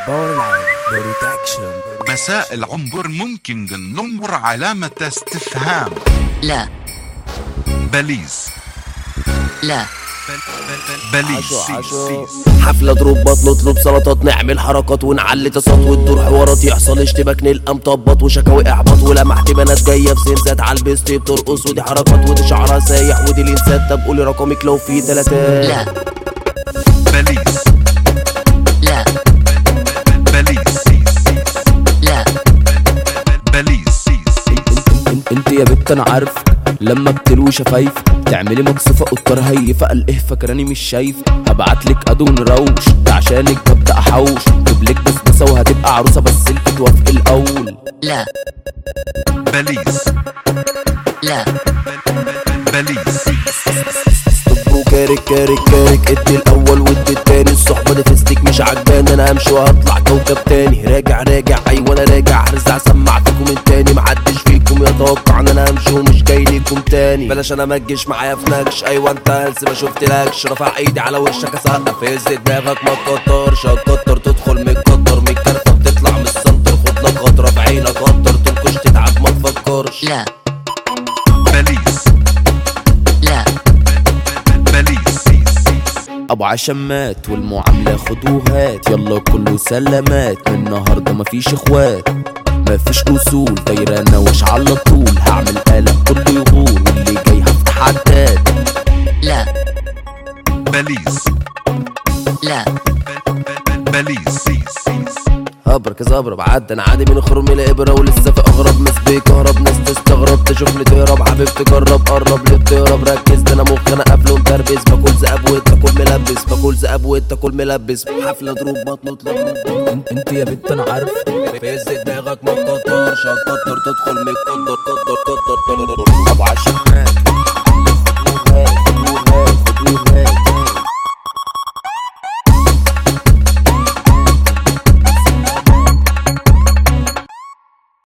بورلاين برودكشن مساء العنبر ممكن نمر علامة استفهام لا بليز لا بليز عشو عشو حفلة ضربات نطلب سلطات نعمل حركات ونعلي تصات وتدور حوارات يحصل اشتباك نلقى مطبط وشكاوي احباط ولمحت بنات جاية في سنسات على البيست بترقص ودي حركات ودي شعرها سايح ودي لينسات طب قولي رقمك لو في تلاتات لا بليز لا بليز لا بليز انت, انت يا بت انا عارف لما بتلوي شفايف تعملي مكسوفة قطر هيفة قال ايه فاكراني مش شايف هبعتلك ادون روش ده عشانك ببدأ احوش جيبلك بسبوسة وهتبقى عروسة بس انت توافقي الاول لا بليز لا بليز طب كارك كارك كارك ادي الاول وادي التاني الصحبة دي فيستك مش عجباني انا همشي وهطلع كوكب تاني راجع راجع ايوه انا راجع هرزع سمع فيكم من تاني محدش فيكم يتوقع ان انا همشي ومش جاي ليكم تاني بلاش انا مجش معايا في نكش ايوه انت هلس ما شفتلكش رافع ايدي على وشك اسقف هز دماغك ما تكترش هتكتر تدخل متكتر من الكرفة بتطلع من السنتر خد لك خطرة في عينك كتر تنكش تتعب ما تفكرش لا بليز لا بليز ابو عشمات والمعاملة خد وهات يلا كله سلامات من النهاردة مفيش اخوات مفيش اصول دايرة انا وش على طول هعمل قلق كله يغور واللي جاي هفتح عداد لا بليز لا بليز هبرك زبرب عدى انا عادي من خرم الابره ولسه في اغرب ناس بيكهرب ناس تستغرب تشوفني تهرب حبيب تجرب قرب ليه بتهرب ركز ده انا مخ انا قافله ومتربس باكل زقاب وتاكل ملبس باكل زقاب وتاكل ملبس حفله ضروب نطلب انت, انت يا بت انا عارف فز دماغك ما تكترش هتكتر تدخل متقدر قدر قدر قدر ابو عشمات خد وهات خد وهات خد وهات